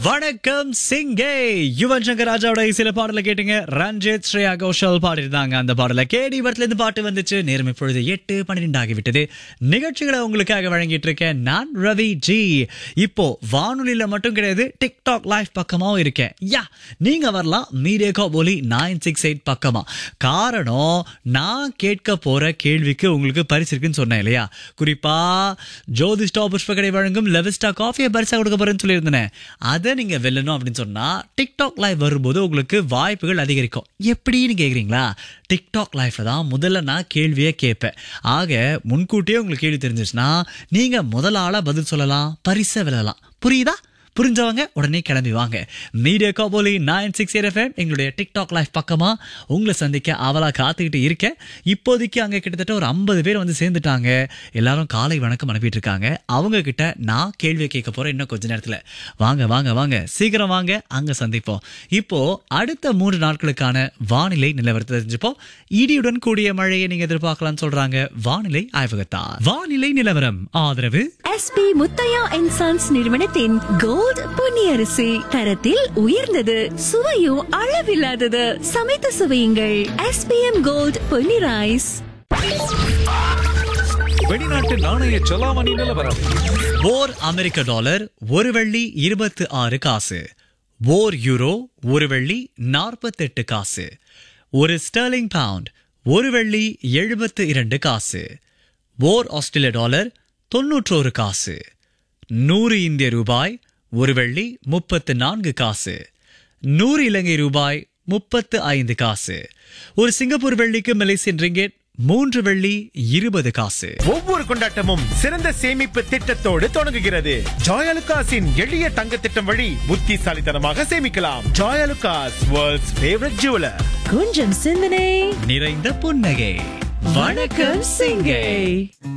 வணக்கம் சிங்கே யுவன் சங்கர் ராஜாவோட சில பாடல கேட்டுங்க ரஞ்சித் ஸ்ரேயா கோஷல் பாடிருந்தாங்க அந்த பாடல கேடி படத்துல இருந்து பாட்டு வந்துச்சு நேரம் இப்பொழுது எட்டு பன்னிரெண்டு ஆகிவிட்டது நிகழ்ச்சிகளை உங்களுக்காக வழங்கிட்டு இருக்கேன் நான் ரவி ஜி இப்போ வானொலியில மட்டும் கிடையாது டிக்டாக் லைவ் பக்கமாவும் இருக்கேன் யா நீங்க வரலாம் மீடியா போலி நைன் சிக்ஸ் எயிட் பக்கமா காரணம் நான் கேட்க போற கேள்விக்கு உங்களுக்கு பரிசு இருக்குன்னு சொன்னேன் இல்லையா குறிப்பா ஜோதிஷ்டா புஷ்பகடை வழங்கும் லெவிஸ்டா காஃபியை பரிசா கொடுக்க போறேன்னு சொல்லியிருந்தேன் அதை நீங்க வெல்லணும் அப்படின்னு சொன்னா டிக்டாக் லைவ் வரும்போது உங்களுக்கு வாய்ப்புகள் அதிகரிக்கும் எப்படின்னு கேக்குறீங்களா டிக்டாக் லைஃப்ல தான் முதல்ல நான் கேள்வியே கேட்பேன் ஆக முன்கூட்டியே உங்களுக்கு கேள்வி தெரிஞ்சிச்சுன்னா நீங்க முதல் ஆளா பதில் சொல்லலாம் பரிசை வெல்லலாம் புரியுதா புரிஞ்சவங்க உடனே கிளம்பி வாங்க மீடியா காபோலி நைன் சிக்ஸ் எஃப்எம் எங்களுடைய டிக்டாக் லைஃப் பக்கமா உங்களை சந்திக்க அவலா காத்துக்கிட்டு இருக்கேன் இப்போதைக்கு அங்க கிட்டத்தட்ட ஒரு ஐம்பது பேர் வந்து சேர்ந்துட்டாங்க எல்லாரும் காலை வணக்கம் அனுப்பிட்டு இருக்காங்க அவங்க கிட்ட நான் கேள்வியை கேட்க போறேன் இன்னும் கொஞ்ச நேரத்துல வாங்க வாங்க வாங்க சீக்கிரம் வாங்க அங்க சந்திப்போம் இப்போ அடுத்த மூன்று நாட்களுக்கான வானிலை நிலவரத்தை தெரிஞ்சுப்போம் இடியுடன் கூடிய மழையை நீங்க எதிர்பார்க்கலாம்னு சொல்றாங்க வானிலை ஆய்வகத்தா வானிலை நிலவரம் ஆதரவு எஸ்பி முத்தையா அண்ட் சன்ஸ் நிறுவனத்தின் கோல்ட் பொன்னியரிசி தரத்தில் உயர்ந்தது சுவையும் அளவில்லாதது சமைத்து சுவையுங்கள் எஸ்பிஎம் கோல்ட் பொன்னி ரைஸ் வெளிநாட்டு நாணய செலாவணி நிலவரம் ஓர் அமெரிக்க டாலர் ஒரு வெள்ளி இருபத்து ஆறு காசு ஓர் யூரோ ஒரு வெள்ளி நாற்பத்தெட்டு காசு ஒரு ஸ்டெர்லிங் பவுண்ட் ஒரு வெள்ளி எழுபத்து இரண்டு காசு ஓர் ஆஸ்திரேலிய டாலர் தொன்னூற்றோரு காசு நூறு இந்திய ரூபாய் ஒரு வெள்ளி முப்பத்து நான்கு காசு நூறு இலங்கை ரூபாய் முப்பத்து ஐந்து காசு ஒரு சிங்கப்பூர் வெள்ளிக்கு மலேசியன் ரிங்கெட் மூன்று வெள்ளி இருபது காசு ஒவ்வொரு கொண்டாட்டமும் சிறந்த சேமிப்பு திட்டத்தோடு தொடங்குகிறது ஜாயலுகாஸின் எளிய தங்க திட்டம் வழி புத்திசாலித்தனமாக சேமிக்கலாம் ஜாயலுகாஸ் வேர்ல்ட்ஸ் ஃபேவரட் ஜுவலர் கொஞ்சம் சிந்தனை நிறைந்த புன்னகை வணக்கம் சிங்கை